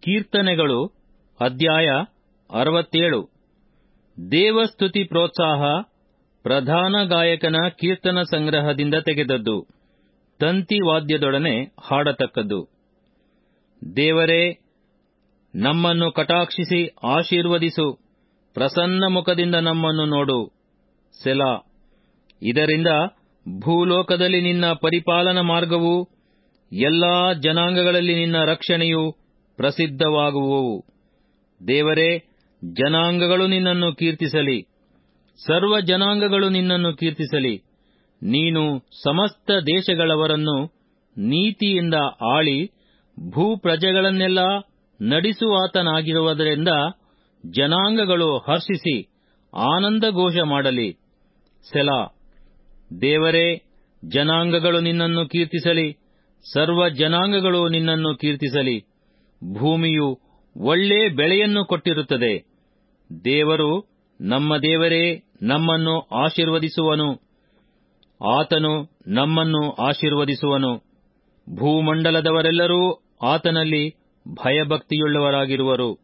ಕೀರ್ತನೆಗಳು ಅಧ್ಯಾಯ ಅರವತ್ತೇಳು ದೇವಸ್ತುತಿ ಪ್ರೋತ್ಸಾಹ ಪ್ರಧಾನ ಗಾಯಕನ ಕೀರ್ತನ ಸಂಗ್ರಹದಿಂದ ತೆಗೆದದ್ದು ತಂತಿ ವಾದ್ಯದೊಡನೆ ಹಾಡತಕ್ಕದ್ದು ದೇವರೇ ನಮ್ಮನ್ನು ಕಟಾಕ್ಷಿಸಿ ಆಶೀರ್ವದಿಸು ಪ್ರಸನ್ನ ಮುಖದಿಂದ ನಮ್ಮನ್ನು ನೋಡು ಸೆಲಾ ಇದರಿಂದ ಭೂಲೋಕದಲ್ಲಿ ನಿನ್ನ ಪರಿಪಾಲನ ಮಾರ್ಗವೂ ಎಲ್ಲಾ ಜನಾಂಗಗಳಲ್ಲಿ ನಿನ್ನ ರಕ್ಷಣೆಯು ಪ್ರಸಿದ್ಧವಾಗುವವು ದೇವರೇ ಜನಾಂಗಗಳು ನಿನ್ನನ್ನು ಕೀರ್ತಿಸಲಿ ಸರ್ವ ಜನಾಂಗಗಳು ನಿನ್ನನ್ನು ಕೀರ್ತಿಸಲಿ ನೀನು ಸಮಸ್ತ ದೇಶಗಳವರನ್ನು ನೀತಿಯಿಂದ ಆಳಿ ಭೂಪ್ರಜೆಗಳನ್ನೆಲ್ಲ ನಡೆಸುವಾತನಾಗಿರುವುದರಿಂದ ಜನಾಂಗಗಳು ಹರ್ಷಿಸಿ ಆನಂದಘೋಷ ಮಾಡಲಿ ಸೆಲಾ ದೇವರೇ ಜನಾಂಗಗಳು ನಿನ್ನನ್ನು ಕೀರ್ತಿಸಲಿ ಸರ್ವ ಜನಾಂಗಗಳು ನಿನ್ನನ್ನು ಕೀರ್ತಿಸಲಿ ಭೂಮಿಯು ಒಳ್ಳೆ ಬೆಳೆಯನ್ನು ಕೊಟ್ಟಿರುತ್ತದೆ ದೇವರು ನಮ್ಮ ದೇವರೇ ನಮ್ಮನ್ನು ಆಶೀರ್ವದಿಸುವನು ಆತನು ನಮ್ಮನ್ನು ಆಶೀರ್ವದಿಸುವನು ಭೂಮಂಡಲದವರೆಲ್ಲರೂ ಆತನಲ್ಲಿ ಭಯಭಕ್ತಿಯುಳ್ಳವರಾಗಿರುವರು